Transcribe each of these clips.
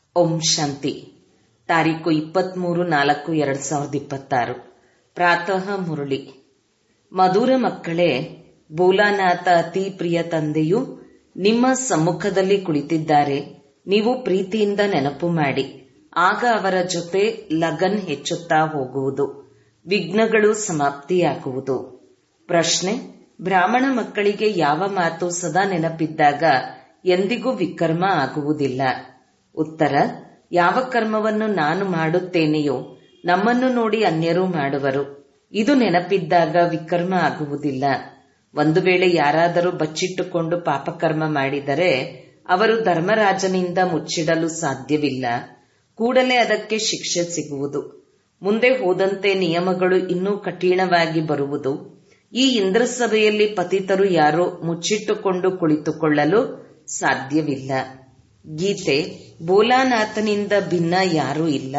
ಓಂ ಶಾಂತಿ ತಾರೀಕು ಇಪ್ಪತ್ಮೂರು ನಾಲ್ಕು ಎರಡ್ ಸಾವಿರದ ಇಪ್ಪತ್ತಾರು ಪ್ರಾತಃ ಮುರಳಿ ಮಧುರ ಮಕ್ಕಳೇ ಭೋಲಾನಾಥ ಅತಿ ಪ್ರಿಯ ತಂದೆಯು ನಿಮ್ಮ ಸಮ್ಮುಖದಲ್ಲಿ ಕುಳಿತಿದ್ದಾರೆ ನೀವು ಪ್ರೀತಿಯಿಂದ ನೆನಪು ಮಾಡಿ ಆಗ ಅವರ ಜೊತೆ ಲಗನ್ ಹೆಚ್ಚುತ್ತಾ ಹೋಗುವುದು ವಿಘ್ನಗಳು ಸಮಾಪ್ತಿಯಾಗುವುದು ಪ್ರಶ್ನೆ ಬ್ರಾಹ್ಮಣ ಮಕ್ಕಳಿಗೆ ಯಾವ ಮಾತು ಸದಾ ನೆನಪಿದ್ದಾಗ ಎಂದಿಗೂ ವಿಕರ್ಮ ಆಗುವುದಿಲ್ಲ ಉತ್ತರ ಯಾವ ಕರ್ಮವನ್ನು ನಾನು ಮಾಡುತ್ತೇನೆಯೋ ನಮ್ಮನ್ನು ನೋಡಿ ಅನ್ಯರು ಮಾಡುವರು ಇದು ನೆನಪಿದ್ದಾಗ ವಿಕರ್ಮ ಆಗುವುದಿಲ್ಲ ಒಂದು ವೇಳೆ ಯಾರಾದರೂ ಬಚ್ಚಿಟ್ಟುಕೊಂಡು ಪಾಪಕರ್ಮ ಮಾಡಿದರೆ ಅವರು ಧರ್ಮರಾಜನಿಂದ ಮುಚ್ಚಿಡಲು ಸಾಧ್ಯವಿಲ್ಲ ಕೂಡಲೇ ಅದಕ್ಕೆ ಶಿಕ್ಷೆ ಸಿಗುವುದು ಮುಂದೆ ಹೋದಂತೆ ನಿಯಮಗಳು ಇನ್ನೂ ಕಠಿಣವಾಗಿ ಬರುವುದು ಈ ಇಂದ್ರಸಭೆಯಲ್ಲಿ ಪತಿತರು ಯಾರೋ ಮುಚ್ಚಿಟ್ಟುಕೊಂಡು ಕುಳಿತುಕೊಳ್ಳಲು ಸಾಧ್ಯವಿಲ್ಲ ಗೀತೆ ಬೋಲಾನಾಥನಿಂದ ಭಿನ್ನ ಯಾರೂ ಇಲ್ಲ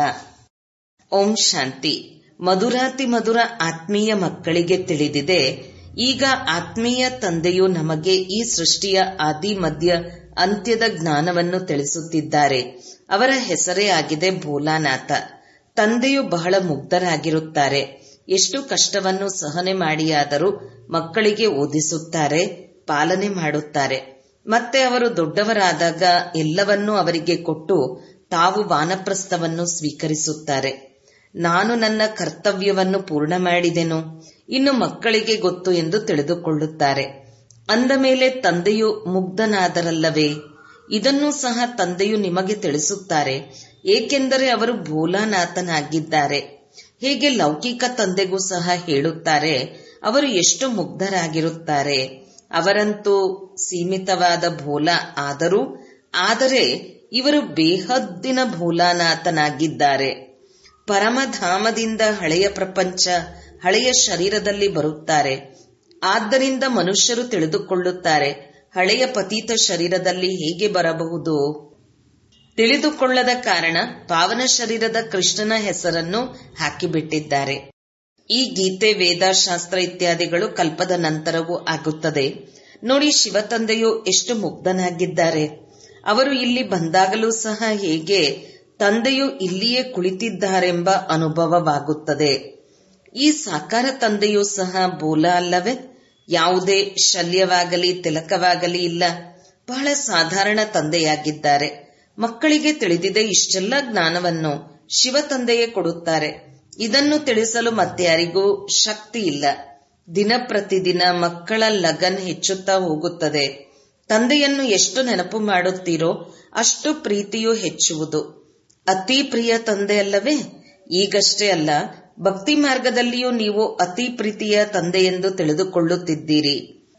ಓಂ ಶಾಂತಿ ಮಧುರಾತಿ ಮಧುರ ಆತ್ಮೀಯ ಮಕ್ಕಳಿಗೆ ತಿಳಿದಿದೆ ಈಗ ಆತ್ಮೀಯ ತಂದೆಯು ನಮಗೆ ಈ ಸೃಷ್ಟಿಯ ಆದಿ ಮಧ್ಯ ಅಂತ್ಯದ ಜ್ಞಾನವನ್ನು ತಿಳಿಸುತ್ತಿದ್ದಾರೆ ಅವರ ಹೆಸರೇ ಆಗಿದೆ ಭೋಲಾನಾಥ ತಂದೆಯು ಬಹಳ ಮುಗ್ಧರಾಗಿರುತ್ತಾರೆ ಎಷ್ಟು ಕಷ್ಟವನ್ನು ಸಹನೆ ಮಾಡಿಯಾದರೂ ಮಕ್ಕಳಿಗೆ ಓದಿಸುತ್ತಾರೆ ಪಾಲನೆ ಮಾಡುತ್ತಾರೆ ಮತ್ತೆ ಅವರು ದೊಡ್ಡವರಾದಾಗ ಎಲ್ಲವನ್ನೂ ಅವರಿಗೆ ಕೊಟ್ಟು ತಾವು ವಾನಪ್ರಸ್ಥವನ್ನು ಸ್ವೀಕರಿಸುತ್ತಾರೆ ನಾನು ನನ್ನ ಕರ್ತವ್ಯವನ್ನು ಪೂರ್ಣ ಮಾಡಿದೆನು ಇನ್ನು ಮಕ್ಕಳಿಗೆ ಗೊತ್ತು ಎಂದು ತಿಳಿದುಕೊಳ್ಳುತ್ತಾರೆ ಅಂದ ಮೇಲೆ ತಂದೆಯು ಮುಗ್ಧನಾದರಲ್ಲವೇ ಇದನ್ನೂ ಸಹ ತಂದೆಯು ನಿಮಗೆ ತಿಳಿಸುತ್ತಾರೆ ಏಕೆಂದರೆ ಅವರು ಭೋಲಾನಾಥನಾಗಿದ್ದಾರೆ ಹೇಗೆ ಲೌಕಿಕ ತಂದೆಗೂ ಸಹ ಹೇಳುತ್ತಾರೆ ಅವರು ಎಷ್ಟು ಮುಗ್ಧರಾಗಿರುತ್ತಾರೆ ಅವರಂತೂ ಸೀಮಿತವಾದ ಭೋಲ ಆದರೂ ಆದರೆ ಇವರು ಬೇಹದ್ದಿನ ಭೋಲಾನಾಥನಾಗಿದ್ದಾರೆ ಪರಮಧಾಮದಿಂದ ಹಳೆಯ ಪ್ರಪಂಚ ಹಳೆಯ ಶರೀರದಲ್ಲಿ ಬರುತ್ತಾರೆ ಆದ್ದರಿಂದ ಮನುಷ್ಯರು ತಿಳಿದುಕೊಳ್ಳುತ್ತಾರೆ ಹಳೆಯ ಪತೀತ ಶರೀರದಲ್ಲಿ ಹೇಗೆ ಬರಬಹುದು ತಿಳಿದುಕೊಳ್ಳದ ಕಾರಣ ಪಾವನ ಶರೀರದ ಕೃಷ್ಣನ ಹೆಸರನ್ನು ಹಾಕಿಬಿಟ್ಟಿದ್ದಾರೆ ಈ ಗೀತೆ ವೇದಶಾಸ್ತ್ರ ಇತ್ಯಾದಿಗಳು ಕಲ್ಪದ ನಂತರವೂ ಆಗುತ್ತದೆ ನೋಡಿ ಶಿವತಂದೆಯು ಎಷ್ಟು ಮುಗ್ಧನಾಗಿದ್ದಾರೆ ಅವರು ಇಲ್ಲಿ ಬಂದಾಗಲೂ ಸಹ ಹೇಗೆ ತಂದೆಯು ಇಲ್ಲಿಯೇ ಕುಳಿತಿದ್ದಾರೆಂಬ ಅನುಭವವಾಗುತ್ತದೆ ಈ ಸಾಕಾರ ತಂದೆಯೂ ಸಹ ಬೋಲ ಅಲ್ಲವೇ ಯಾವುದೇ ಶಲ್ಯವಾಗಲಿ ತಿಲಕವಾಗಲಿ ಇಲ್ಲ ಬಹಳ ಸಾಧಾರಣ ತಂದೆಯಾಗಿದ್ದಾರೆ ಮಕ್ಕಳಿಗೆ ತಿಳಿದಿದೆ ಇಷ್ಟೆಲ್ಲ ಜ್ಞಾನವನ್ನು ಶಿವ ತಂದೆಯೇ ಕೊಡುತ್ತಾರೆ ಇದನ್ನು ತಿಳಿಸಲು ಮತ್ತಾರಿಗೂ ಶಕ್ತಿ ಇಲ್ಲ ದಿನ ಪ್ರತಿದಿನ ಮಕ್ಕಳ ಲಗನ್ ಹೆಚ್ಚುತ್ತಾ ಹೋಗುತ್ತದೆ ತಂದೆಯನ್ನು ಎಷ್ಟು ನೆನಪು ಮಾಡುತ್ತೀರೋ ಅಷ್ಟು ಪ್ರೀತಿಯೂ ಹೆಚ್ಚುವುದು ಅತಿ ಪ್ರಿಯ ತಂದೆ ಅಲ್ಲವೇ ಈಗಷ್ಟೇ ಅಲ್ಲ ಭಕ್ತಿ ಮಾರ್ಗದಲ್ಲಿಯೂ ನೀವು ಅತಿ ಪ್ರೀತಿಯ ತಂದೆ ಎಂದು ತಿಳಿದುಕೊಳ್ಳುತ್ತಿದ್ದೀರಿ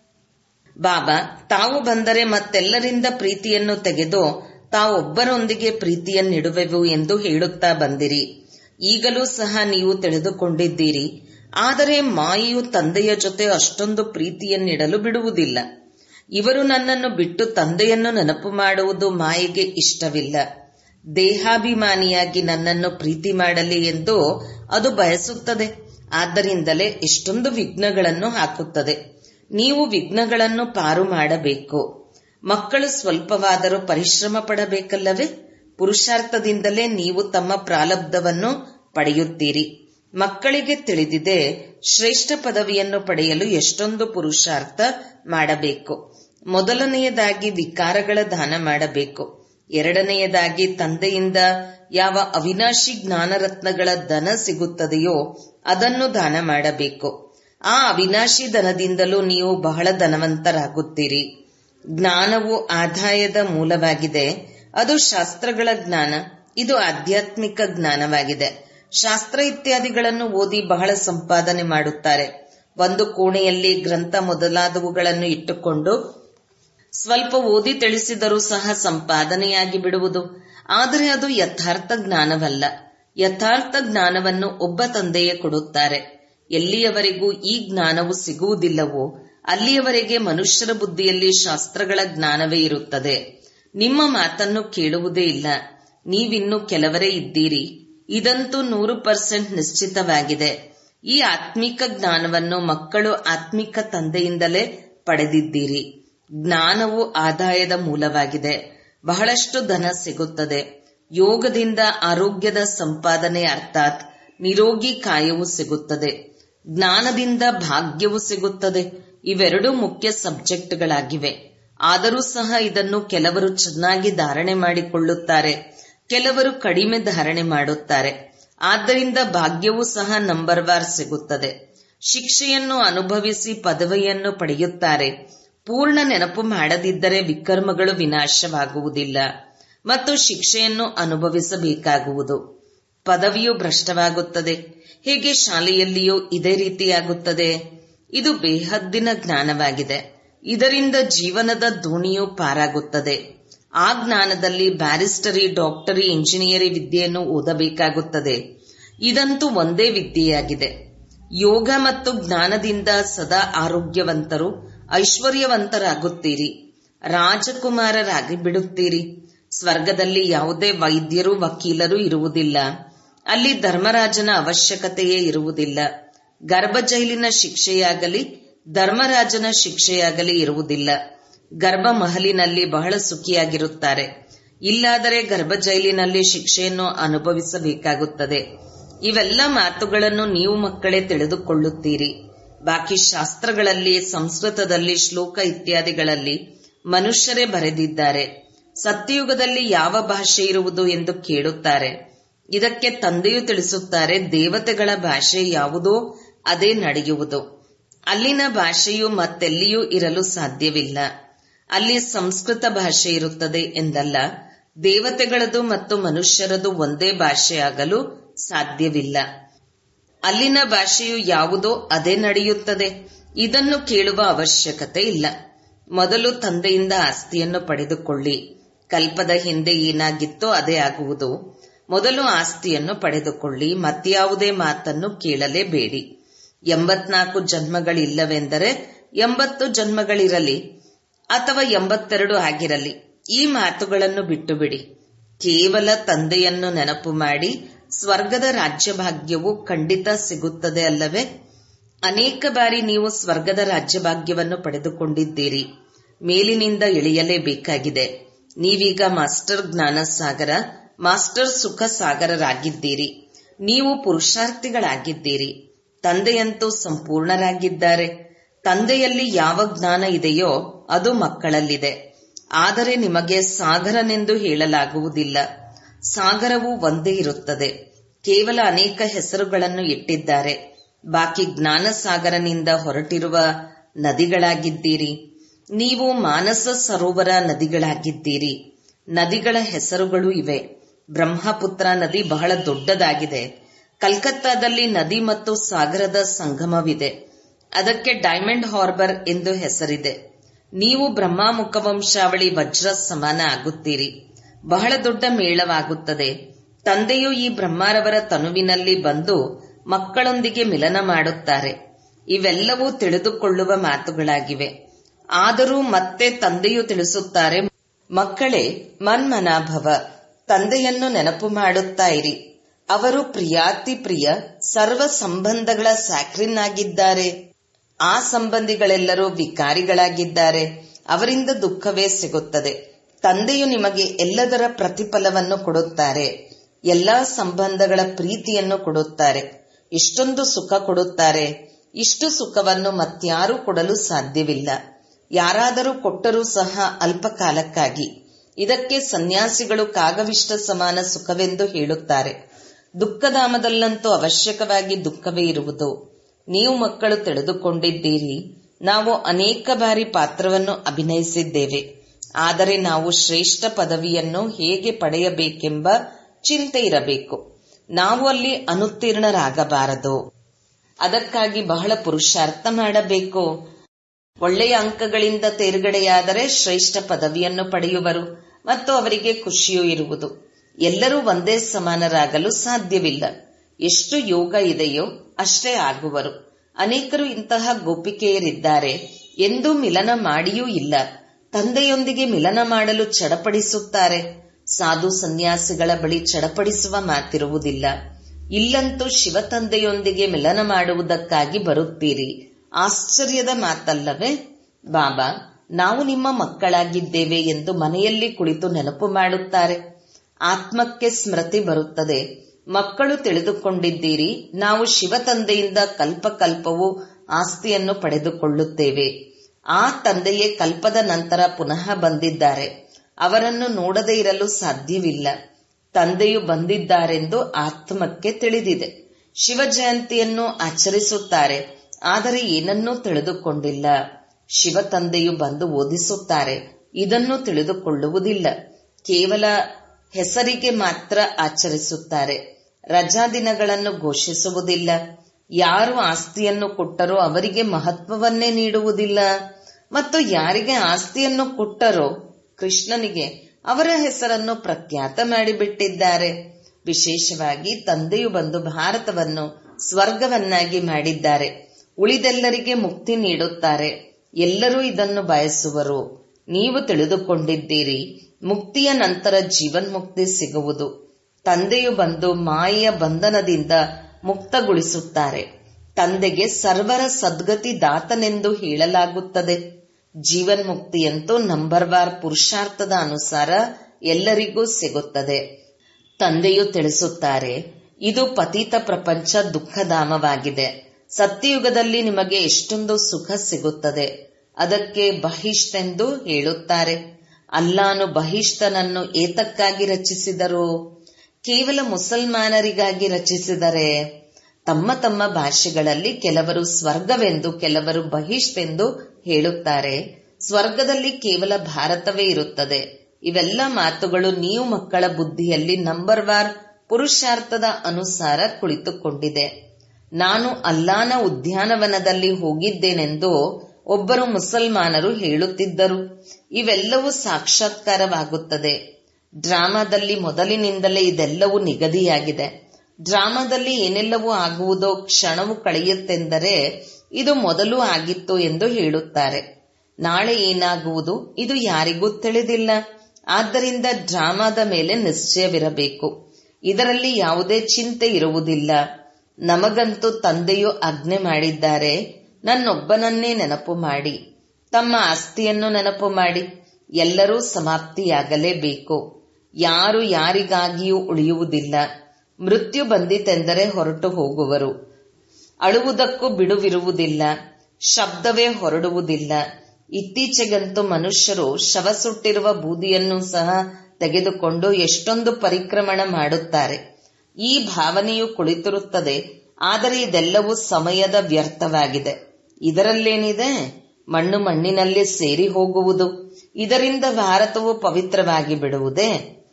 ಬಾಬಾ ತಾವು ಬಂದರೆ ಮತ್ತೆಲ್ಲರಿಂದ ಪ್ರೀತಿಯನ್ನು ತೆಗೆದು ತಾವೊಬ್ಬರೊಂದಿಗೆ ಪ್ರೀತಿಯನ್ನಿಡುವೆವು ಎಂದು ಹೇಳುತ್ತಾ ಬಂದಿರಿ ಈಗಲೂ ಸಹ ನೀವು ತಿಳಿದುಕೊಂಡಿದ್ದೀರಿ ಆದರೆ ಮಾಯೆಯು ತಂದೆಯ ಜೊತೆ ಅಷ್ಟೊಂದು ಪ್ರೀತಿಯನ್ನಿಡಲು ಬಿಡುವುದಿಲ್ಲ ಇವರು ನನ್ನನ್ನು ಬಿಟ್ಟು ತಂದೆಯನ್ನು ನೆನಪು ಮಾಡುವುದು ಮಾಯೆಗೆ ಇಷ್ಟವಿಲ್ಲ ದೇಹಾಭಿಮಾನಿಯಾಗಿ ನನ್ನನ್ನು ಪ್ರೀತಿ ಮಾಡಲಿ ಎಂದು ಅದು ಬಯಸುತ್ತದೆ ಆದ್ದರಿಂದಲೇ ಎಷ್ಟೊಂದು ವಿಘ್ನಗಳನ್ನು ಹಾಕುತ್ತದೆ ನೀವು ವಿಘ್ನಗಳನ್ನು ಪಾರು ಮಾಡಬೇಕು ಮಕ್ಕಳು ಸ್ವಲ್ಪವಾದರೂ ಪರಿಶ್ರಮ ಪಡಬೇಕಲ್ಲವೇ ಪುರುಷಾರ್ಥದಿಂದಲೇ ನೀವು ತಮ್ಮ ಪ್ರಾಲಬ್ಧವನ್ನು ಪಡೆಯುತ್ತೀರಿ ಮಕ್ಕಳಿಗೆ ತಿಳಿದಿದೆ ಶ್ರೇಷ್ಠ ಪದವಿಯನ್ನು ಪಡೆಯಲು ಎಷ್ಟೊಂದು ಪುರುಷಾರ್ಥ ಮಾಡಬೇಕು ಮೊದಲನೆಯದಾಗಿ ವಿಕಾರಗಳ ದಾನ ಮಾಡಬೇಕು ಎರಡನೆಯದಾಗಿ ತಂದೆಯಿಂದ ಯಾವ ಅವಿನಾಶಿ ಜ್ಞಾನರತ್ನಗಳ ಧನ ಸಿಗುತ್ತದೆಯೋ ಅದನ್ನು ದಾನ ಮಾಡಬೇಕು ಆ ಅವಿನಾಶಿ ಧನದಿಂದಲೂ ನೀವು ಬಹಳ ಧನವಂತರಾಗುತ್ತೀರಿ ಜ್ಞಾನವು ಆದಾಯದ ಮೂಲವಾಗಿದೆ ಅದು ಶಾಸ್ತ್ರಗಳ ಜ್ಞಾನ ಇದು ಆಧ್ಯಾತ್ಮಿಕ ಜ್ಞಾನವಾಗಿದೆ ಶಾಸ್ತ್ರ ಇತ್ಯಾದಿಗಳನ್ನು ಓದಿ ಬಹಳ ಸಂಪಾದನೆ ಮಾಡುತ್ತಾರೆ ಒಂದು ಕೋಣೆಯಲ್ಲಿ ಗ್ರಂಥ ಮೊದಲಾದವುಗಳನ್ನು ಇಟ್ಟುಕೊಂಡು ಸ್ವಲ್ಪ ಓದಿ ತಿಳಿಸಿದರೂ ಸಹ ಸಂಪಾದನೆಯಾಗಿ ಬಿಡುವುದು ಆದರೆ ಅದು ಯಥಾರ್ಥ ಜ್ಞಾನವಲ್ಲ ಯಥಾರ್ಥ ಜ್ಞಾನವನ್ನು ಒಬ್ಬ ತಂದೆಯೇ ಕೊಡುತ್ತಾರೆ ಎಲ್ಲಿಯವರೆಗೂ ಈ ಜ್ಞಾನವು ಸಿಗುವುದಿಲ್ಲವೋ ಅಲ್ಲಿಯವರೆಗೆ ಮನುಷ್ಯರ ಬುದ್ಧಿಯಲ್ಲಿ ಶಾಸ್ತ್ರಗಳ ಜ್ಞಾನವೇ ಇರುತ್ತದೆ ನಿಮ್ಮ ಮಾತನ್ನು ಕೇಳುವುದೇ ಇಲ್ಲ ನೀವಿನ್ನು ಕೆಲವರೇ ಇದ್ದೀರಿ ಇದಂತೂ ನೂರು ಪರ್ಸೆಂಟ್ ನಿಶ್ಚಿತವಾಗಿದೆ ಈ ಆತ್ಮಿಕ ಜ್ಞಾನವನ್ನು ಮಕ್ಕಳು ಆತ್ಮಿಕ ತಂದೆಯಿಂದಲೇ ಪಡೆದಿದ್ದೀರಿ ಜ್ಞಾನವು ಆದಾಯದ ಮೂಲವಾಗಿದೆ ಬಹಳಷ್ಟು ಧನ ಸಿಗುತ್ತದೆ ಯೋಗದಿಂದ ಆರೋಗ್ಯದ ಸಂಪಾದನೆ ಅರ್ಥಾತ್ ನಿರೋಗಿ ಕಾಯವು ಸಿಗುತ್ತದೆ ಜ್ಞಾನದಿಂದ ಭಾಗ್ಯವು ಸಿಗುತ್ತದೆ ಇವೆರಡೂ ಮುಖ್ಯ ಸಬ್ಜೆಕ್ಟ್ಗಳಾಗಿವೆ ಆದರೂ ಸಹ ಇದನ್ನು ಕೆಲವರು ಚೆನ್ನಾಗಿ ಧಾರಣೆ ಮಾಡಿಕೊಳ್ಳುತ್ತಾರೆ ಕೆಲವರು ಕಡಿಮೆ ಧಾರಣೆ ಮಾಡುತ್ತಾರೆ ಆದ್ದರಿಂದ ಭಾಗ್ಯವೂ ಸಹ ನಂಬರ್ ವಾರ್ ಸಿಗುತ್ತದೆ ಶಿಕ್ಷೆಯನ್ನು ಅನುಭವಿಸಿ ಪದವಿಯನ್ನು ಪಡೆಯುತ್ತಾರೆ ಪೂರ್ಣ ನೆನಪು ಮಾಡದಿದ್ದರೆ ವಿಕರ್ಮಗಳು ವಿನಾಶವಾಗುವುದಿಲ್ಲ ಮತ್ತು ಶಿಕ್ಷೆಯನ್ನು ಅನುಭವಿಸಬೇಕಾಗುವುದು ಪದವಿಯು ಭ್ರಷ್ಟವಾಗುತ್ತದೆ ಹೇಗೆ ಶಾಲೆಯಲ್ಲಿಯೂ ಇದೇ ರೀತಿಯಾಗುತ್ತದೆ ಇದು ಬೇಹದ್ದಿನ ಜ್ಞಾನವಾಗಿದೆ ಇದರಿಂದ ಜೀವನದ ದೋಣಿಯು ಪಾರಾಗುತ್ತದೆ ಆ ಜ್ಞಾನದಲ್ಲಿ ಬ್ಯಾರಿಸ್ಟರಿ ಡಾಕ್ಟರಿ ಇಂಜಿನಿಯರಿ ವಿದ್ಯೆಯನ್ನು ಓದಬೇಕಾಗುತ್ತದೆ ಇದಂತೂ ಒಂದೇ ವಿದ್ಯೆಯಾಗಿದೆ ಯೋಗ ಮತ್ತು ಜ್ಞಾನದಿಂದ ಸದಾ ಆರೋಗ್ಯವಂತರು ಐಶ್ವರ್ಯವಂತರಾಗುತ್ತೀರಿ ರಾಜಕುಮಾರರಾಗಿ ಬಿಡುತ್ತೀರಿ ಸ್ವರ್ಗದಲ್ಲಿ ಯಾವುದೇ ವೈದ್ಯರು ವಕೀಲರು ಇರುವುದಿಲ್ಲ ಅಲ್ಲಿ ಧರ್ಮರಾಜನ ಅವಶ್ಯಕತೆಯೇ ಇರುವುದಿಲ್ಲ ಗರ್ಭ ಜೈಲಿನ ಶಿಕ್ಷೆಯಾಗಲಿ ಧರ್ಮರಾಜನ ಶಿಕ್ಷೆಯಾಗಲಿ ಇರುವುದಿಲ್ಲ ಗರ್ಭ ಮಹಲಿನಲ್ಲಿ ಬಹಳ ಸುಖಿಯಾಗಿರುತ್ತಾರೆ ಇಲ್ಲಾದರೆ ಗರ್ಭ ಜೈಲಿನಲ್ಲಿ ಶಿಕ್ಷೆಯನ್ನು ಅನುಭವಿಸಬೇಕಾಗುತ್ತದೆ ಇವೆಲ್ಲ ಮಾತುಗಳನ್ನು ನೀವು ಮಕ್ಕಳೇ ತಿಳಿದುಕೊಳ್ಳುತ್ತೀರಿ ಬಾಕಿ ಶಾಸ್ತ್ರಗಳಲ್ಲಿ ಸಂಸ್ಕೃತದಲ್ಲಿ ಶ್ಲೋಕ ಇತ್ಯಾದಿಗಳಲ್ಲಿ ಮನುಷ್ಯರೇ ಬರೆದಿದ್ದಾರೆ ಸತ್ಯಯುಗದಲ್ಲಿ ಯಾವ ಭಾಷೆ ಇರುವುದು ಎಂದು ಕೇಳುತ್ತಾರೆ ಇದಕ್ಕೆ ತಂದೆಯು ತಿಳಿಸುತ್ತಾರೆ ದೇವತೆಗಳ ಭಾಷೆ ಯಾವುದೋ ಅದೇ ನಡೆಯುವುದು ಅಲ್ಲಿನ ಭಾಷೆಯು ಮತ್ತೆಲ್ಲಿಯೂ ಇರಲು ಸಾಧ್ಯವಿಲ್ಲ ಅಲ್ಲಿ ಸಂಸ್ಕೃತ ಭಾಷೆ ಇರುತ್ತದೆ ಎಂದಲ್ಲ ದೇವತೆಗಳದು ಮತ್ತು ಮನುಷ್ಯರದು ಒಂದೇ ಭಾಷೆಯಾಗಲು ಸಾಧ್ಯವಿಲ್ಲ ಅಲ್ಲಿನ ಭಾಷೆಯು ಯಾವುದೋ ಅದೇ ನಡೆಯುತ್ತದೆ ಇದನ್ನು ಕೇಳುವ ಅವಶ್ಯಕತೆ ಇಲ್ಲ ಮೊದಲು ತಂದೆಯಿಂದ ಆಸ್ತಿಯನ್ನು ಪಡೆದುಕೊಳ್ಳಿ ಕಲ್ಪದ ಹಿಂದೆ ಏನಾಗಿತ್ತೋ ಅದೇ ಆಗುವುದು ಮೊದಲು ಆಸ್ತಿಯನ್ನು ಪಡೆದುಕೊಳ್ಳಿ ಮತ್ಯಾವುದೇ ಮಾತನ್ನು ಕೇಳಲೇಬೇಡಿ ಎಂಬತ್ನಾಲ್ಕು ಜನ್ಮಗಳಿಲ್ಲವೆಂದರೆ ಎಂಬತ್ತು ಜನ್ಮಗಳಿರಲಿ ಅಥವಾ ಎಂಬತ್ತೆರಡು ಆಗಿರಲಿ ಈ ಮಾತುಗಳನ್ನು ಬಿಟ್ಟು ಬಿಡಿ ಕೇವಲ ತಂದೆಯನ್ನು ನೆನಪು ಮಾಡಿ ಸ್ವರ್ಗದ ರಾಜ್ಯಭಾಗ್ಯವು ಖಂಡಿತ ಸಿಗುತ್ತದೆ ಅಲ್ಲವೇ ಅನೇಕ ಬಾರಿ ನೀವು ಸ್ವರ್ಗದ ರಾಜ್ಯಭಾಗ್ಯವನ್ನು ಪಡೆದುಕೊಂಡಿದ್ದೀರಿ ಮೇಲಿನಿಂದ ಇಳಿಯಲೇಬೇಕಾಗಿದೆ ನೀವೀಗ ಮಾಸ್ಟರ್ ಜ್ಞಾನ ಸಾಗರ ಮಾಸ್ಟರ್ ಸುಖ ಸಾಗರರಾಗಿದ್ದೀರಿ ನೀವು ಪುರುಷಾರ್ಥಿಗಳಾಗಿದ್ದೀರಿ ತಂದೆಯಂತೂ ಸಂಪೂರ್ಣರಾಗಿದ್ದಾರೆ ತಂದೆಯಲ್ಲಿ ಯಾವ ಜ್ಞಾನ ಇದೆಯೋ ಅದು ಮಕ್ಕಳಲ್ಲಿದೆ ಆದರೆ ನಿಮಗೆ ಸಾಗರನೆಂದು ಹೇಳಲಾಗುವುದಿಲ್ಲ ಸಾಗರವು ಒಂದೇ ಇರುತ್ತದೆ ಕೇವಲ ಅನೇಕ ಹೆಸರುಗಳನ್ನು ಇಟ್ಟಿದ್ದಾರೆ ಬಾಕಿ ಜ್ಞಾನ ಸಾಗರನಿಂದ ಹೊರಟಿರುವ ನದಿಗಳಾಗಿದ್ದೀರಿ ನೀವು ಮಾನಸ ಸರೋವರ ನದಿಗಳಾಗಿದ್ದೀರಿ ನದಿಗಳ ಹೆಸರುಗಳು ಇವೆ ಬ್ರಹ್ಮಪುತ್ರ ನದಿ ಬಹಳ ದೊಡ್ಡದಾಗಿದೆ ಕಲ್ಕತ್ತಾದಲ್ಲಿ ನದಿ ಮತ್ತು ಸಾಗರದ ಸಂಗಮವಿದೆ ಅದಕ್ಕೆ ಡೈಮಂಡ್ ಹಾರ್ಬರ್ ಎಂದು ಹೆಸರಿದೆ ನೀವು ಬ್ರಹ್ಮ ಮುಖವಂಶಾವಳಿ ವಜ್ರ ಸಮಾನ ಆಗುತ್ತೀರಿ ಬಹಳ ದೊಡ್ಡ ಮೇಳವಾಗುತ್ತದೆ ತಂದೆಯು ಈ ಬ್ರಹ್ಮಾರವರ ತನುವಿನಲ್ಲಿ ಬಂದು ಮಕ್ಕಳೊಂದಿಗೆ ಮಿಲನ ಮಾಡುತ್ತಾರೆ ಇವೆಲ್ಲವೂ ತಿಳಿದುಕೊಳ್ಳುವ ಮಾತುಗಳಾಗಿವೆ ಆದರೂ ಮತ್ತೆ ತಂದೆಯು ತಿಳಿಸುತ್ತಾರೆ ಮಕ್ಕಳೇ ಮನ್ಮನಾಭವ ತಂದೆಯನ್ನು ನೆನಪು ಮಾಡುತ್ತಾ ಇರಿ ಅವರು ಪ್ರಿಯಾತಿ ಪ್ರಿಯ ಸರ್ವ ಸಂಬಂಧಗಳ ಸ್ಯಾಕ್ರಿನ್ ಆಗಿದ್ದಾರೆ ಆ ಸಂಬಂಧಿಗಳೆಲ್ಲರೂ ವಿಕಾರಿಗಳಾಗಿದ್ದಾರೆ ಅವರಿಂದ ದುಃಖವೇ ಸಿಗುತ್ತದೆ ತಂದೆಯು ನಿಮಗೆ ಎಲ್ಲದರ ಪ್ರತಿಫಲವನ್ನು ಕೊಡುತ್ತಾರೆ ಎಲ್ಲಾ ಸಂಬಂಧಗಳ ಪ್ರೀತಿಯನ್ನು ಕೊಡುತ್ತಾರೆ ಇಷ್ಟೊಂದು ಸುಖ ಕೊಡುತ್ತಾರೆ ಇಷ್ಟು ಸುಖವನ್ನು ಮತ್ಯಾರೂ ಕೊಡಲು ಸಾಧ್ಯವಿಲ್ಲ ಯಾರಾದರೂ ಕೊಟ್ಟರೂ ಸಹ ಅಲ್ಪ ಕಾಲಕ್ಕಾಗಿ ಇದಕ್ಕೆ ಸನ್ಯಾಸಿಗಳು ಕಾಗವಿಷ್ಟ ಸಮಾನ ಸುಖವೆಂದು ಹೇಳುತ್ತಾರೆ ದುಃಖಧಾಮದಲ್ಲಂತೂ ಅವಶ್ಯಕವಾಗಿ ದುಃಖವೇ ಇರುವುದು ನೀವು ಮಕ್ಕಳು ತಿಳಿದುಕೊಂಡಿದ್ದೀರಿ ನಾವು ಅನೇಕ ಬಾರಿ ಪಾತ್ರವನ್ನು ಅಭಿನಯಿಸಿದ್ದೇವೆ ಆದರೆ ನಾವು ಶ್ರೇಷ್ಠ ಪದವಿಯನ್ನು ಹೇಗೆ ಪಡೆಯಬೇಕೆಂಬ ಚಿಂತೆ ಇರಬೇಕು ನಾವು ಅಲ್ಲಿ ಅನುತ್ತೀರ್ಣರಾಗಬಾರದು ಅದಕ್ಕಾಗಿ ಬಹಳ ಪುರುಷಾರ್ಥ ಮಾಡಬೇಕು ಒಳ್ಳೆಯ ಅಂಕಗಳಿಂದ ತೇರ್ಗಡೆಯಾದರೆ ಶ್ರೇಷ್ಠ ಪದವಿಯನ್ನು ಪಡೆಯುವರು ಮತ್ತು ಅವರಿಗೆ ಖುಷಿಯೂ ಇರುವುದು ಎಲ್ಲರೂ ಒಂದೇ ಸಮಾನರಾಗಲು ಸಾಧ್ಯವಿಲ್ಲ ಎಷ್ಟು ಯೋಗ ಇದೆಯೋ ಅಷ್ಟೇ ಆಗುವರು ಅನೇಕರು ಇಂತಹ ಗೋಪಿಕೆಯರಿದ್ದಾರೆ ಎಂದೂ ಮಿಲನ ಮಾಡಿಯೂ ಇಲ್ಲ ತಂದೆಯೊಂದಿಗೆ ಮಿಲನ ಮಾಡಲು ಚಡಪಡಿಸುತ್ತಾರೆ ಸಾಧು ಸನ್ಯಾಸಿಗಳ ಬಳಿ ಚಡಪಡಿಸುವ ಮಾತಿರುವುದಿಲ್ಲ ಇಲ್ಲಂತೂ ಶಿವತಂದೆಯೊಂದಿಗೆ ಮಿಲನ ಮಾಡುವುದಕ್ಕಾಗಿ ಬರುತ್ತೀರಿ ಆಶ್ಚರ್ಯದ ಮಾತಲ್ಲವೇ ಬಾಬಾ ನಾವು ನಿಮ್ಮ ಮಕ್ಕಳಾಗಿದ್ದೇವೆ ಎಂದು ಮನೆಯಲ್ಲಿ ಕುಳಿತು ನೆನಪು ಮಾಡುತ್ತಾರೆ ಆತ್ಮಕ್ಕೆ ಸ್ಮೃತಿ ಬರುತ್ತದೆ ಮಕ್ಕಳು ತಿಳಿದುಕೊಂಡಿದ್ದೀರಿ ನಾವು ಶಿವ ತಂದೆಯಿಂದ ಕಲ್ಪಕಲ್ಪವು ಆಸ್ತಿಯನ್ನು ಪಡೆದುಕೊಳ್ಳುತ್ತೇವೆ ಆ ತಂದೆಯೇ ಕಲ್ಪದ ನಂತರ ಪುನಃ ಬಂದಿದ್ದಾರೆ ಅವರನ್ನು ನೋಡದೇ ಇರಲು ಸಾಧ್ಯವಿಲ್ಲ ತಂದೆಯು ಬಂದಿದ್ದಾರೆಂದು ಆತ್ಮಕ್ಕೆ ತಿಳಿದಿದೆ ಶಿವ ಜಯಂತಿಯನ್ನು ಆಚರಿಸುತ್ತಾರೆ ಆದರೆ ಏನನ್ನೂ ತಿಳಿದುಕೊಂಡಿಲ್ಲ ಶಿವ ತಂದೆಯು ಬಂದು ಓದಿಸುತ್ತಾರೆ ಇದನ್ನು ತಿಳಿದುಕೊಳ್ಳುವುದಿಲ್ಲ ಕೇವಲ ಹೆಸರಿಗೆ ಮಾತ್ರ ಆಚರಿಸುತ್ತಾರೆ ರಜಾ ದಿನಗಳನ್ನು ಘೋಷಿಸುವುದಿಲ್ಲ ಯಾರು ಆಸ್ತಿಯನ್ನು ಕೊಟ್ಟರೋ ಅವರಿಗೆ ಮಹತ್ವವನ್ನೇ ನೀಡುವುದಿಲ್ಲ ಮತ್ತು ಯಾರಿಗೆ ಆಸ್ತಿಯನ್ನು ಕೊಟ್ಟರೋ ಕೃಷ್ಣನಿಗೆ ಅವರ ಹೆಸರನ್ನು ಪ್ರಖ್ಯಾತ ಮಾಡಿಬಿಟ್ಟಿದ್ದಾರೆ ವಿಶೇಷವಾಗಿ ತಂದೆಯು ಬಂದು ಭಾರತವನ್ನು ಸ್ವರ್ಗವನ್ನಾಗಿ ಮಾಡಿದ್ದಾರೆ ಉಳಿದೆಲ್ಲರಿಗೆ ಮುಕ್ತಿ ನೀಡುತ್ತಾರೆ ಎಲ್ಲರೂ ಇದನ್ನು ಬಯಸುವರು ನೀವು ತಿಳಿದುಕೊಂಡಿದ್ದೀರಿ ಮುಕ್ತಿಯ ನಂತರ ಜೀವನ್ಮುಕ್ತಿ ಸಿಗುವುದು ತಂದೆಯು ಬಂದು ಮಾಯೆಯ ಬಂಧನದಿಂದ ಮುಕ್ತಗೊಳಿಸುತ್ತಾರೆ ತಂದೆಗೆ ಸರ್ವರ ಸದ್ಗತಿ ದಾತನೆಂದು ಹೇಳಲಾಗುತ್ತದೆ ಜೀವನ್ಮುಕ್ತಿಯಂತೂ ನಂಬರ್ ವಾರ್ ಪುರುಷಾರ್ಥದ ಅನುಸಾರ ಎಲ್ಲರಿಗೂ ಸಿಗುತ್ತದೆ ತಂದೆಯು ತಿಳಿಸುತ್ತಾರೆ ಇದು ಪತೀತ ಪ್ರಪಂಚ ದುಃಖಧಾಮವಾಗಿದೆ ಸತ್ಯಯುಗದಲ್ಲಿ ನಿಮಗೆ ಎಷ್ಟೊಂದು ಸುಖ ಸಿಗುತ್ತದೆ ಅದಕ್ಕೆ ಬಹಿಷ್ಠೆಂದು ಹೇಳುತ್ತಾರೆ ಅಲ್ಲಾನು ಬಹಿಷ್ಠನನ್ನು ಏತಕ್ಕಾಗಿ ರಚಿಸಿದರು ಕೇವಲ ಮುಸಲ್ಮಾನರಿಗಾಗಿ ರಚಿಸಿದರೆ ತಮ್ಮ ತಮ್ಮ ಭಾಷೆಗಳಲ್ಲಿ ಕೆಲವರು ಸ್ವರ್ಗವೆಂದು ಕೆಲವರು ಬಹಿಷ್ಠೆಂದು ಹೇಳುತ್ತಾರೆ ಸ್ವರ್ಗದಲ್ಲಿ ಕೇವಲ ಭಾರತವೇ ಇರುತ್ತದೆ ಇವೆಲ್ಲ ಮಾತುಗಳು ನೀವು ಮಕ್ಕಳ ಬುದ್ಧಿಯಲ್ಲಿ ನಂಬರ್ ವಾರ್ ಪುರುಷಾರ್ಥದ ಅನುಸಾರ ಕುಳಿತುಕೊಂಡಿದೆ ನಾನು ಅಲ್ಲಾನ ಉದ್ಯಾನವನದಲ್ಲಿ ಹೋಗಿದ್ದೇನೆಂದು ಒಬ್ಬರು ಮುಸಲ್ಮಾನರು ಹೇಳುತ್ತಿದ್ದರು ಇವೆಲ್ಲವೂ ಸಾಕ್ಷಾತ್ಕಾರವಾಗುತ್ತದೆ ಡ್ರಾಮಾದಲ್ಲಿ ಮೊದಲಿನಿಂದಲೇ ಇದೆಲ್ಲವೂ ನಿಗದಿಯಾಗಿದೆ ಡ್ರಾಮಾದಲ್ಲಿ ಏನೆಲ್ಲವೂ ಆಗುವುದೋ ಕ್ಷಣವು ಕಳೆಯುತ್ತೆಂದರೆ ಇದು ಮೊದಲು ಆಗಿತ್ತು ಎಂದು ಹೇಳುತ್ತಾರೆ ನಾಳೆ ಏನಾಗುವುದು ಇದು ಯಾರಿಗೂ ತಿಳಿದಿಲ್ಲ ಆದ್ದರಿಂದ ಡ್ರಾಮಾದ ಮೇಲೆ ನಿಶ್ಚಯವಿರಬೇಕು ಇದರಲ್ಲಿ ಯಾವುದೇ ಚಿಂತೆ ಇರುವುದಿಲ್ಲ ನಮಗಂತೂ ತಂದೆಯು ಆಜ್ಞೆ ಮಾಡಿದ್ದಾರೆ ನನ್ನೊಬ್ಬನನ್ನೇ ನೆನಪು ಮಾಡಿ ತಮ್ಮ ಆಸ್ತಿಯನ್ನು ನೆನಪು ಮಾಡಿ ಎಲ್ಲರೂ ಸಮಾಪ್ತಿಯಾಗಲೇಬೇಕು ಯಾರು ಯಾರಿಗಾಗಿಯೂ ಉಳಿಯುವುದಿಲ್ಲ ಮೃತ್ಯು ಬಂದಿತೆಂದರೆ ಹೊರಟು ಹೋಗುವರು ಅಳುವುದಕ್ಕೂ ಬಿಡುವಿರುವುದಿಲ್ಲ ಶಬ್ದವೇ ಹೊರಡುವುದಿಲ್ಲ ಇತ್ತೀಚೆಗಂತೂ ಮನುಷ್ಯರು ಶವ ಸುಟ್ಟಿರುವ ಬೂದಿಯನ್ನು ಸಹ ತೆಗೆದುಕೊಂಡು ಎಷ್ಟೊಂದು ಪರಿಕ್ರಮಣ ಮಾಡುತ್ತಾರೆ ಈ ಭಾವನೆಯು ಕುಳಿತಿರುತ್ತದೆ ಆದರೆ ಇದೆಲ್ಲವೂ ಸಮಯದ ವ್ಯರ್ಥವಾಗಿದೆ ಇದರಲ್ಲೇನಿದೆ ಮಣ್ಣು ಮಣ್ಣಿನಲ್ಲಿ ಸೇರಿ ಹೋಗುವುದು ಇದರಿಂದ ಭಾರತವು ಪವಿತ್ರವಾಗಿ ಬಿಡುವುದೇ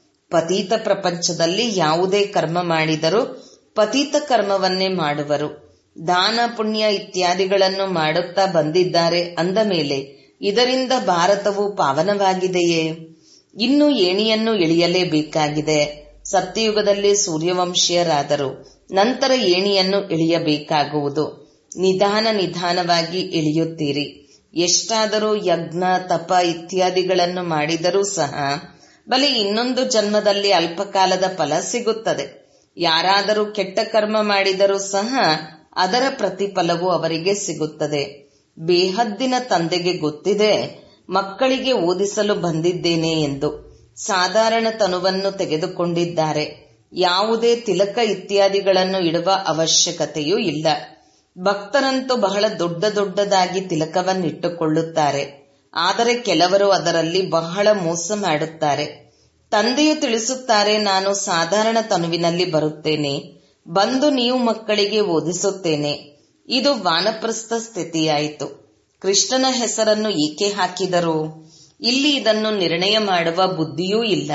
ಪತೀತ ಪ್ರಪಂಚದಲ್ಲಿ ಯಾವುದೇ ಕರ್ಮ ಮಾಡಿದರೂ ಪತೀತ ಕರ್ಮವನ್ನೇ ಮಾಡುವರು ದಾನ ಪುಣ್ಯ ಇತ್ಯಾದಿಗಳನ್ನು ಮಾಡುತ್ತಾ ಬಂದಿದ್ದಾರೆ ಅಂದ ಮೇಲೆ ಇದರಿಂದ ಭಾರತವು ಪಾವನವಾಗಿದೆಯೇ ಇನ್ನು ಏಣಿಯನ್ನು ಇಳಿಯಲೇಬೇಕಾಗಿದೆ ಸತ್ಯಯುಗದಲ್ಲಿ ಸೂರ್ಯವಂಶೀಯರಾದರು ನಂತರ ಏಣಿಯನ್ನು ಇಳಿಯಬೇಕಾಗುವುದು ನಿಧಾನ ನಿಧಾನವಾಗಿ ಇಳಿಯುತ್ತೀರಿ ಎಷ್ಟಾದರೂ ಯಜ್ಞ ತಪ ಇತ್ಯಾದಿಗಳನ್ನು ಮಾಡಿದರೂ ಸಹ ಬಲಿ ಇನ್ನೊಂದು ಜನ್ಮದಲ್ಲಿ ಅಲ್ಪಕಾಲದ ಫಲ ಸಿಗುತ್ತದೆ ಯಾರಾದರೂ ಕೆಟ್ಟ ಕರ್ಮ ಮಾಡಿದರೂ ಸಹ ಅದರ ಪ್ರತಿಫಲವು ಅವರಿಗೆ ಸಿಗುತ್ತದೆ ಬೇಹದ್ದಿನ ತಂದೆಗೆ ಗೊತ್ತಿದೆ ಮಕ್ಕಳಿಗೆ ಓದಿಸಲು ಬಂದಿದ್ದೇನೆ ಎಂದು ಸಾಧಾರಣ ತನುವನ್ನು ತೆಗೆದುಕೊಂಡಿದ್ದಾರೆ ಯಾವುದೇ ತಿಲಕ ಇತ್ಯಾದಿಗಳನ್ನು ಇಡುವ ಅವಶ್ಯಕತೆಯೂ ಇಲ್ಲ ಭಕ್ತರಂತೂ ಬಹಳ ದೊಡ್ಡ ದೊಡ್ಡದಾಗಿ ತಿಲಕವನ್ನಿಟ್ಟುಕೊಳ್ಳುತ್ತಾರೆ ಆದರೆ ಕೆಲವರು ಅದರಲ್ಲಿ ಬಹಳ ಮೋಸ ಮಾಡುತ್ತಾರೆ ತಂದೆಯು ತಿಳಿಸುತ್ತಾರೆ ನಾನು ಸಾಧಾರಣ ತನುವಿನಲ್ಲಿ ಬರುತ್ತೇನೆ ಬಂದು ನೀವು ಮಕ್ಕಳಿಗೆ ಓದಿಸುತ್ತೇನೆ ಇದು ವಾನಪ್ರಸ್ಥ ಸ್ಥಿತಿಯಾಯಿತು ಕೃಷ್ಣನ ಹೆಸರನ್ನು ಏಕೆ ಹಾಕಿದರು ಇಲ್ಲಿ ಇದನ್ನು ನಿರ್ಣಯ ಮಾಡುವ ಬುದ್ಧಿಯೂ ಇಲ್ಲ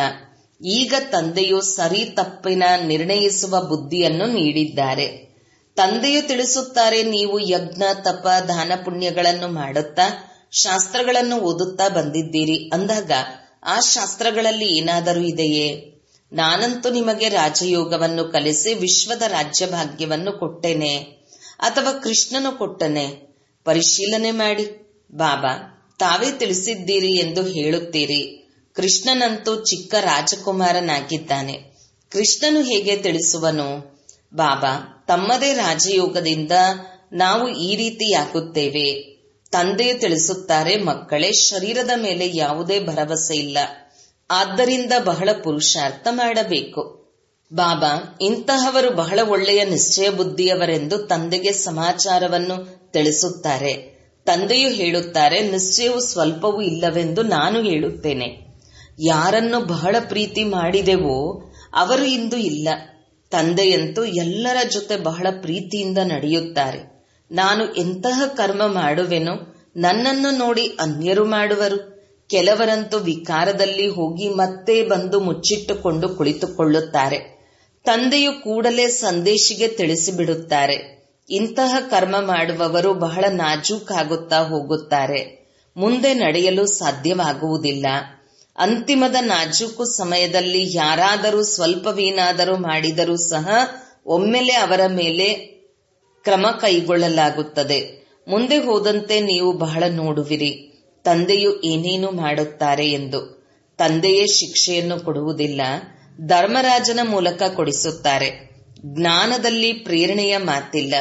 ಈಗ ತಂದೆಯು ಸರಿ ತಪ್ಪಿನ ನಿರ್ಣಯಿಸುವ ಬುದ್ಧಿಯನ್ನು ನೀಡಿದ್ದಾರೆ ತಂದೆಯು ತಿಳಿಸುತ್ತಾರೆ ನೀವು ಯಜ್ಞ ತಪ ದಾನ ಪುಣ್ಯಗಳನ್ನು ಮಾಡುತ್ತಾ ಶಾಸ್ತ್ರಗಳನ್ನು ಓದುತ್ತಾ ಬಂದಿದ್ದೀರಿ ಅಂದಾಗ ಆ ಶಾಸ್ತ್ರಗಳಲ್ಲಿ ಏನಾದರೂ ಇದೆಯೇ ನಾನಂತೂ ನಿಮಗೆ ರಾಜಯೋಗವನ್ನು ಕಲಿಸಿ ವಿಶ್ವದ ರಾಜ್ಯ ಭಾಗ್ಯವನ್ನು ಕೊಟ್ಟೇನೆ ಅಥವಾ ಕೃಷ್ಣನು ಕೊಟ್ಟನೆ ಪರಿಶೀಲನೆ ಮಾಡಿ ಬಾಬಾ ತಾವೇ ತಿಳಿಸಿದ್ದೀರಿ ಎಂದು ಹೇಳುತ್ತೀರಿ ಕೃಷ್ಣನಂತೂ ಚಿಕ್ಕ ರಾಜಕುಮಾರನಾಗಿದ್ದಾನೆ ಕೃಷ್ಣನು ಹೇಗೆ ತಿಳಿಸುವನು ಬಾಬಾ ತಮ್ಮದೇ ರಾಜಯೋಗದಿಂದ ನಾವು ಈ ರೀತಿಯಾಗುತ್ತೇವೆ ತಂದೆಯು ತಿಳಿಸುತ್ತಾರೆ ಮಕ್ಕಳೇ ಶರೀರದ ಮೇಲೆ ಯಾವುದೇ ಭರವಸೆ ಇಲ್ಲ ಆದ್ದರಿಂದ ಬಹಳ ಪುರುಷಾರ್ಥ ಮಾಡಬೇಕು ಬಾಬಾ ಇಂತಹವರು ಬಹಳ ಒಳ್ಳೆಯ ನಿಶ್ಚಯ ಬುದ್ಧಿಯವರೆಂದು ತಂದೆಗೆ ಸಮಾಚಾರವನ್ನು ತಿಳಿಸುತ್ತಾರೆ ತಂದೆಯು ಹೇಳುತ್ತಾರೆ ನಿಶ್ಚಯವು ಸ್ವಲ್ಪವೂ ಇಲ್ಲವೆಂದು ನಾನು ಹೇಳುತ್ತೇನೆ ಯಾರನ್ನು ಬಹಳ ಪ್ರೀತಿ ಮಾಡಿದೆವೋ ಅವರು ಇಂದು ಇಲ್ಲ ತಂದೆಯಂತೂ ಎಲ್ಲರ ಜೊತೆ ಬಹಳ ಪ್ರೀತಿಯಿಂದ ನಡೆಯುತ್ತಾರೆ ನಾನು ಎಂತಹ ಕರ್ಮ ಮಾಡುವೆನೋ ನನ್ನನ್ನು ನೋಡಿ ಅನ್ಯರು ಮಾಡುವರು ಕೆಲವರಂತೂ ವಿಕಾರದಲ್ಲಿ ಹೋಗಿ ಮತ್ತೆ ಬಂದು ಮುಚ್ಚಿಟ್ಟುಕೊಂಡು ಕುಳಿತುಕೊಳ್ಳುತ್ತಾರೆ ತಂದೆಯು ಕೂಡಲೇ ಸಂದೇಶಿಗೆ ತಿಳಿಸಿಬಿಡುತ್ತಾರೆ ಇಂತಹ ಕರ್ಮ ಮಾಡುವವರು ಬಹಳ ನಾಜೂಕಾಗುತ್ತಾ ಹೋಗುತ್ತಾರೆ ಮುಂದೆ ನಡೆಯಲು ಸಾಧ್ಯವಾಗುವುದಿಲ್ಲ ಅಂತಿಮದ ನಾಜೂಕು ಸಮಯದಲ್ಲಿ ಯಾರಾದರೂ ಸ್ವಲ್ಪವೇನಾದರೂ ಮಾಡಿದರೂ ಸಹ ಒಮ್ಮೆಲೆ ಅವರ ಮೇಲೆ ಕ್ರಮ ಕೈಗೊಳ್ಳಲಾಗುತ್ತದೆ ಮುಂದೆ ಹೋದಂತೆ ನೀವು ಬಹಳ ನೋಡುವಿರಿ ತಂದೆಯು ಏನೇನು ಮಾಡುತ್ತಾರೆ ಎಂದು ತಂದೆಯೇ ಶಿಕ್ಷೆಯನ್ನು ಕೊಡುವುದಿಲ್ಲ ಧರ್ಮರಾಜನ ಮೂಲಕ ಕೊಡಿಸುತ್ತಾರೆ ಜ್ಞಾನದಲ್ಲಿ ಪ್ರೇರಣೆಯ ಮಾತಿಲ್ಲ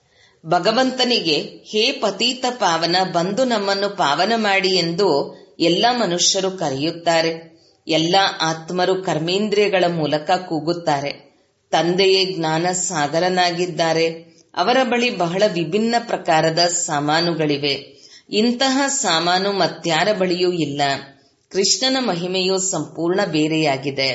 ಭಗವಂತನಿಗೆ ಹೇ ಪತೀತ ಪಾವನ ಬಂದು ನಮ್ಮನ್ನು ಪಾವನ ಮಾಡಿ ಎಂದು ಎಲ್ಲ ಮನುಷ್ಯರು ಕರೆಯುತ್ತಾರೆ ಎಲ್ಲ ಆತ್ಮರು ಕರ್ಮೇಂದ್ರಿಯಗಳ ಮೂಲಕ ಕೂಗುತ್ತಾರೆ ತಂದೆಯೇ ಜ್ಞಾನ ಸಾಗರನಾಗಿದ್ದಾರೆ ಅವರ ಬಳಿ ಬಹಳ ವಿಭಿನ್ನ ಪ್ರಕಾರದ ಸಾಮಾನುಗಳಿವೆ ಇಂತಹ ಸಾಮಾನು ಮತ್ಯಾರ ಬಳಿಯೂ ಇಲ್ಲ ಕೃಷ್ಣನ ಮಹಿಮೆಯು ಸಂಪೂರ್ಣ ಬೇರೆಯಾಗಿದೆ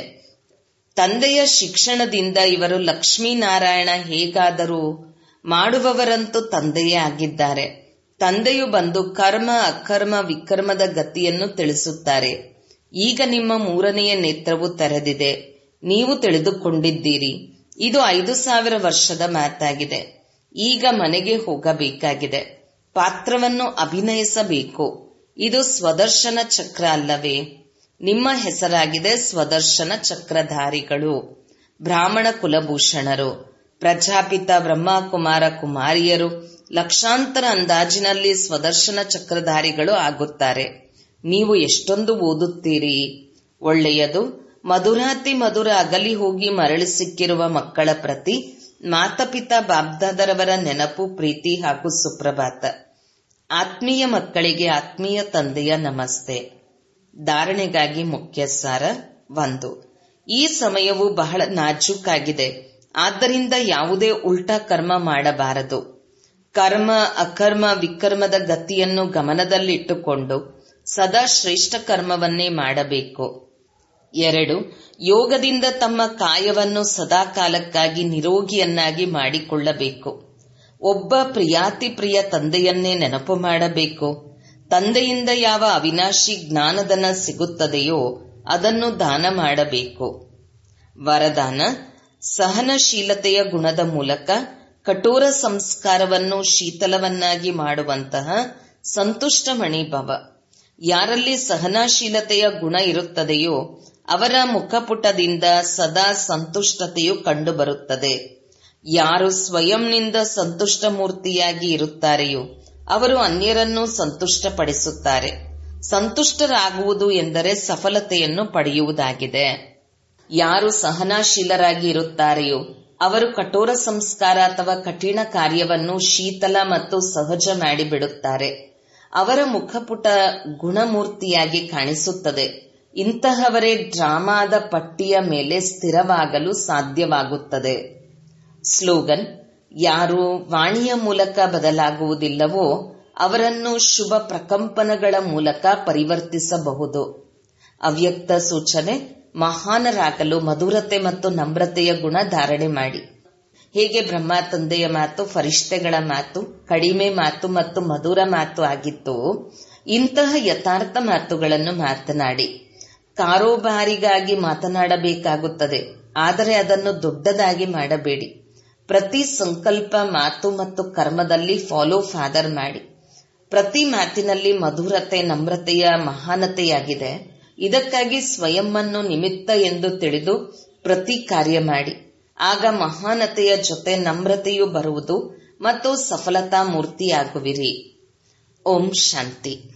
ತಂದೆಯ ಶಿಕ್ಷಣದಿಂದ ಇವರು ಲಕ್ಷ್ಮೀನಾರಾಯಣ ಹೇಗಾದರೂ ಮಾಡುವವರಂತೂ ತಂದೆಯೇ ಆಗಿದ್ದಾರೆ ತಂದೆಯು ಬಂದು ಕರ್ಮ ಅಕರ್ಮ ವಿಕರ್ಮದ ಗತಿಯನ್ನು ತಿಳಿಸುತ್ತಾರೆ ಈಗ ನಿಮ್ಮ ಮೂರನೆಯ ನೇತ್ರವು ತೆರೆದಿದೆ ನೀವು ತಿಳಿದುಕೊಂಡಿದ್ದೀರಿ ಇದು ಐದು ಸಾವಿರ ವರ್ಷದ ಮಾತಾಗಿದೆ ಈಗ ಮನೆಗೆ ಹೋಗಬೇಕಾಗಿದೆ ಪಾತ್ರವನ್ನು ಅಭಿನಯಿಸಬೇಕು ಇದು ಸ್ವದರ್ಶನ ಚಕ್ರ ಅಲ್ಲವೇ ನಿಮ್ಮ ಹೆಸರಾಗಿದೆ ಸ್ವದರ್ಶನ ಚಕ್ರಧಾರಿಗಳು ಬ್ರಾಹ್ಮಣ ಕುಲಭೂಷಣರು ಪ್ರಜಾಪಿತ ಬ್ರಹ್ಮಕುಮಾರ ಕುಮಾರಿಯರು ಲಕ್ಷಾಂತರ ಅಂದಾಜಿನಲ್ಲಿ ಸ್ವದರ್ಶನ ಚಕ್ರಧಾರಿಗಳು ಆಗುತ್ತಾರೆ ನೀವು ಎಷ್ಟೊಂದು ಓದುತ್ತೀರಿ ಒಳ್ಳೆಯದು ಮಧುರಾತಿ ಮಧುರ ಅಗಲಿ ಹೋಗಿ ಮರಳಿ ಸಿಕ್ಕಿರುವ ಮಕ್ಕಳ ಪ್ರತಿ ಮಾತಪಿತಾ ಬಾಬ್ದಾದರವರ ನೆನಪು ಪ್ರೀತಿ ಹಾಗೂ ಸುಪ್ರಭಾತ ಆತ್ಮೀಯ ಮಕ್ಕಳಿಗೆ ಆತ್ಮೀಯ ತಂದೆಯ ನಮಸ್ತೆ ಧಾರಣೆಗಾಗಿ ಮುಖ್ಯ ಸಾರ ಒಂದು ಈ ಸಮಯವು ಬಹಳ ನಾಜೂಕಾಗಿದೆ ಆದ್ದರಿಂದ ಯಾವುದೇ ಉಲ್ಟಾ ಕರ್ಮ ಮಾಡಬಾರದು ಕರ್ಮ ಅಕರ್ಮ ವಿಕರ್ಮದ ಗತಿಯನ್ನು ಗಮನದಲ್ಲಿಟ್ಟುಕೊಂಡು ಸದಾ ಶ್ರೇಷ್ಠ ಕರ್ಮವನ್ನೇ ಮಾಡಬೇಕು ಎರಡು ಯೋಗದಿಂದ ತಮ್ಮ ಕಾಯವನ್ನು ಸದಾ ಕಾಲಕ್ಕಾಗಿ ನಿರೋಗಿಯನ್ನಾಗಿ ಮಾಡಿಕೊಳ್ಳಬೇಕು ಒಬ್ಬ ಪ್ರಿಯಾತಿ ಪ್ರಿಯ ತಂದೆಯನ್ನೇ ನೆನಪು ಮಾಡಬೇಕು ತಂದೆಯಿಂದ ಯಾವ ಅವಿನಾಶಿ ಜ್ಞಾನದನ ಸಿಗುತ್ತದೆಯೋ ಅದನ್ನು ದಾನ ಮಾಡಬೇಕು ವರದಾನ ಸಹನಶೀಲತೆಯ ಗುಣದ ಮೂಲಕ ಕಠೋರ ಸಂಸ್ಕಾರವನ್ನು ಶೀತಲವನ್ನಾಗಿ ಮಾಡುವಂತಹ ಸಂತುಷ್ಟ ಮಣಿಭವ ಯಾರಲ್ಲಿ ಸಹನಶೀಲತೆಯ ಗುಣ ಇರುತ್ತದೆಯೋ ಅವರ ಮುಖಪುಟದಿಂದ ಸದಾ ಸಂತುಷ್ಟತೆಯು ಕಂಡುಬರುತ್ತದೆ ಯಾರು ಸ್ವಯಂನಿಂದ ಸಂತುಷ್ಟ ಮೂರ್ತಿಯಾಗಿ ಇರುತ್ತಾರೆಯೋ ಅವರು ಅನ್ಯರನ್ನು ಸಂತುಷ್ಟಪಡಿಸುತ್ತಾರೆ ಸಂತುಷ್ಟರಾಗುವುದು ಎಂದರೆ ಸಫಲತೆಯನ್ನು ಪಡೆಯುವುದಾಗಿದೆ ಯಾರು ಸಹನಾಶೀಲರಾಗಿ ಇರುತ್ತಾರೆಯೋ ಅವರು ಕಠೋರ ಸಂಸ್ಕಾರ ಅಥವಾ ಕಠಿಣ ಕಾರ್ಯವನ್ನು ಶೀತಲ ಮತ್ತು ಸಹಜ ಮಾಡಿಬಿಡುತ್ತಾರೆ ಅವರ ಮುಖಪುಟ ಗುಣಮೂರ್ತಿಯಾಗಿ ಕಾಣಿಸುತ್ತದೆ ಇಂತಹವರೇ ಡ್ರಾಮಾದ ಪಟ್ಟಿಯ ಮೇಲೆ ಸ್ಥಿರವಾಗಲು ಸಾಧ್ಯವಾಗುತ್ತದೆ ಸ್ಲೋಗನ್ ಯಾರು ವಾಣಿಯ ಮೂಲಕ ಬದಲಾಗುವುದಿಲ್ಲವೋ ಅವರನ್ನು ಶುಭ ಪ್ರಕಂಪನಗಳ ಮೂಲಕ ಪರಿವರ್ತಿಸಬಹುದು ಅವ್ಯಕ್ತ ಸೂಚನೆ ಮಹಾನರಾಗಲು ಮಧುರತೆ ಮತ್ತು ನಮ್ರತೆಯ ಗುಣ ಧಾರಣೆ ಮಾಡಿ ಹೇಗೆ ಬ್ರಹ್ಮ ತಂದೆಯ ಮಾತು ಫರಿಷ್ಠೆಗಳ ಮಾತು ಕಡಿಮೆ ಮಾತು ಮತ್ತು ಮಧುರ ಮಾತು ಆಗಿತ್ತು ಇಂತಹ ಯಥಾರ್ಥ ಮಾತುಗಳನ್ನು ಮಾತನಾಡಿ ಕಾರೋಬಾರಿಗಾಗಿ ಮಾತನಾಡಬೇಕಾಗುತ್ತದೆ ಆದರೆ ಅದನ್ನು ದೊಡ್ಡದಾಗಿ ಮಾಡಬೇಡಿ ಪ್ರತಿ ಸಂಕಲ್ಪ ಮಾತು ಮತ್ತು ಕರ್ಮದಲ್ಲಿ ಫಾಲೋ ಫಾದರ್ ಮಾಡಿ ಪ್ರತಿ ಮಾತಿನಲ್ಲಿ ಮಧುರತೆ ನಮ್ರತೆಯ ಮಹಾನತೆಯಾಗಿದೆ ಇದಕ್ಕಾಗಿ ಸ್ವಯಂವನ್ನು ನಿಮಿತ್ತ ಎಂದು ತಿಳಿದು ಪ್ರತಿ ಕಾರ್ಯ ಮಾಡಿ ಆಗ ಮಹಾನತೆಯ ಜೊತೆ ನಮ್ರತೆಯು ಬರುವುದು ಮತ್ತು ಸಫಲತಾ ಮೂರ್ತಿಯಾಗುವಿರಿ ಓಂ ಶಾಂತಿ